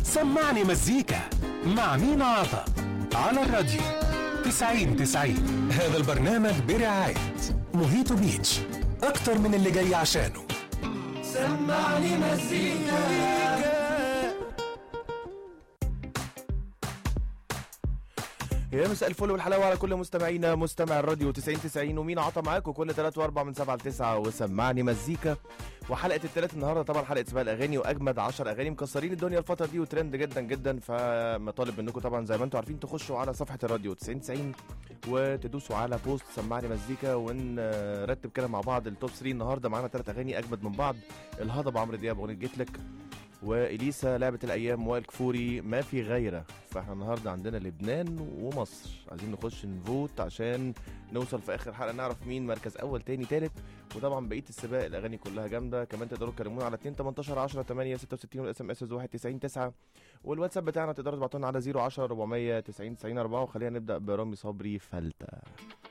سمعني مزيكا مع مين عطا على الراديو 90 90 هذا البرنامج برعاية موهيتو بيتش أكتر من اللي جاي عشانه سمعني مزيكا يا مساء الفل والحلاوه على كل مستمعينا مستمع الراديو 90 90 ومين عطى معاكم كل 3 و4 من 7 ل 9 وسمعني مزيكا وحلقه الثلاث النهارده طبعا حلقه سباق الاغاني واجمد 10 اغاني مكسرين الدنيا الفتره دي وترند جدا جدا فمطالب منكم طبعا زي ما انتم عارفين تخشوا على صفحه الراديو 90 90 وتدوسوا على بوست سمعني مزيكا ونرتب كده مع بعض التوب 3 النهارده معانا ثلاث اغاني اجمد من بعض الهضبه عمرو دياب اغنيه جيت لك واليسا لعبه الايام وائل كفوري ما في غيره فاحنا النهارده عندنا لبنان ومصر عايزين نخش نفوت عشان نوصل في اخر حلقه نعرف مين مركز اول تاني تالت وطبعا بقيه السباق الاغاني كلها جامده كمان تقدروا تكلمونا على 2 18 10 8 66 والاس ام اس 1 90 9 والواتساب بتاعنا تقدروا تبعتوا لنا على 010 490 90 4 وخلينا نبدا برامي صبري فلته